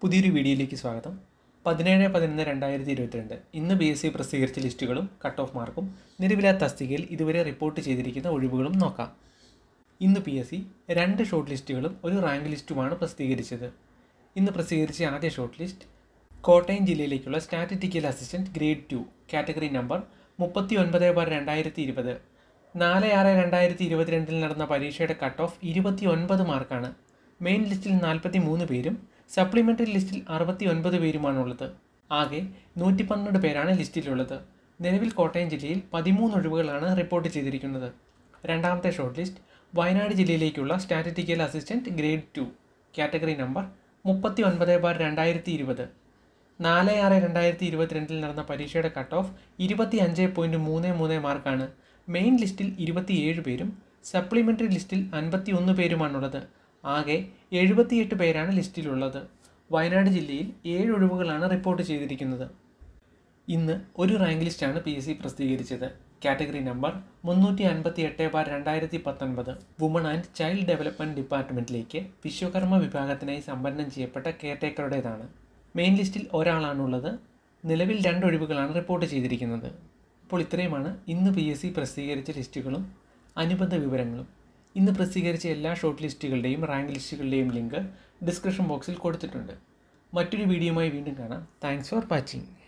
പുതിയൊരു വീഡിയോയിലേക്ക് സ്വാഗതം പതിനേഴ് പതിനൊന്ന് രണ്ടായിരത്തി ഇരുപത്തിരണ്ട് ഇന്ന് ബി എസ് സി പ്രസിദ്ധീകരിച്ച ലിസ്റ്റുകളും കട്ട് ഓഫ് മാർക്കും നിലവിലെ തസ്തികയിൽ ഇതുവരെ റിപ്പോർട്ട് ചെയ്തിരിക്കുന്ന ഒഴിവുകളും നോക്കാം ഇന്ന് പി എസ് സി രണ്ട് ഷോർട്ട് ലിസ്റ്റുകളും ഒരു റാങ്ക് ലിസ്റ്റുമാണ് പ്രസിദ്ധീകരിച്ചത് ഇന്ന് പ്രസിദ്ധീകരിച്ച ആദ്യ ഷോർട്ട് ലിസ്റ്റ് കോട്ടയം ജില്ലയിലേക്കുള്ള statistical assistant grade two category number മുപ്പത്തി ഒൻപത് ബാർ രണ്ടായിരത്തി ഇരുപത് നാല് ആറ് രണ്ടായിരത്തി ഇരുപത്തിരണ്ടിൽ നടന്ന പരീക്ഷയുടെ കട്ട് ഓഫ് ഇരുപത്തി ഒൻപത് മാർക്കാണ് മെയിൻ ലിസ്റ്റിൽ നാൽപ്പത്തി മൂന്ന് പേരും സപ്ലിമെൻ്ററി ലിസ്റ്റിൽ അറുപത്തി ഒൻപത് പേരുമാണുള്ളത് ആകെ നൂറ്റി പന്ത്രണ്ട് പേരാണ് ലിസ്റ്റിലുള്ളത് നിലവിൽ കോട്ടയം ജില്ലയിൽ പതിമൂന്ന് ഒഴിവുകളാണ് റിപ്പോർട്ട് ചെയ്തിരിക്കുന്നത് രണ്ടാമത്തെ ഷോർട്ട് ലിസ്റ്റ് വയനാട് ജില്ലയിലേക്കുള്ള statistical assistant grade two category number മുപ്പത്തി ഒൻപത് ബാർ രണ്ടായിരത്തി ഇരുപത് നാല് ആറ് രണ്ടായിരത്തി ഇരുപത്തിരണ്ടിൽ നടന്ന പരീക്ഷയുടെ കട്ട് ഓഫ് ഇരുപത്തി അഞ്ച് പോയിൻറ്റ് മൂന്ന് മൂന്ന് മാർക്കാണ് മെയിൻ ലിസ്റ്റിൽ ഇരുപത്തിയേഴ് പേരും സപ്ലിമെൻ്ററി ലിസ്റ്റിൽ അൻപത്തി ഒന്ന് പേരുമാണുള്ളത് ആകെ എഴുപത്തിയെട്ട് പേരാണ് ലിസ്റ്റിലുള്ളത് വയനാട് ജില്ലയിൽ ഏഴ് ഒഴിവുകളാണ് റിപ്പോർട്ട് ചെയ്തിരിക്കുന്നത് ഇന്ന് ഒരു റാങ്ക് ലിസ്റ്റാണ് പി എസ് സി പ്രസിദ്ധീകരിച്ചത് കാറ്റഗറി നമ്പർ മുന്നൂറ്റി അൻപത്തി എട്ട് ബാർ രണ്ടായിരത്തി പത്തൊൻപത് വുമൺ ആൻഡ് ചൈൽഡ് ഡെവലപ്മെൻറ്റ് ഡിപ്പാർട്ട്മെൻറ്റിലേക്ക് വിശ്വകർമ്മ വിഭാഗത്തിനായി സംവരണം ചെയ്യപ്പെട്ട കെയർടേക്കറുടേതാണ് മെയിൻ ലിസ്റ്റിൽ ഒരാളാണുള്ളത് നിലവിൽ രണ്ട് ഒഴിവുകളാണ് റിപ്പോർട്ട് ചെയ്തിരിക്കുന്നത് അപ്പോൾ ഇത്രയുമാണ് ഇന്ന് പി എസ് സി പ്രസിദ്ധീകരിച്ച ലിസ്റ്റുകളും അനുബന്ധ വിവരങ്ങളും ഇന്ന് പ്രസിദ്ധീകരിച്ച എല്ലാ ഷോർട്ട് ലിസ്റ്റുകളുടെയും റാങ്ക് ലിസ്റ്റുകളുടെയും ലിങ്ക് ഡിസ്ക്രിപ്ഷൻ ബോക്സിൽ കൊടുത്തിട്ടുണ്ട് മറ്റൊരു വീഡിയോയുമായി വീണ്ടും കാണാം താങ്ക്സ് ഫോർ വാച്ചിങ്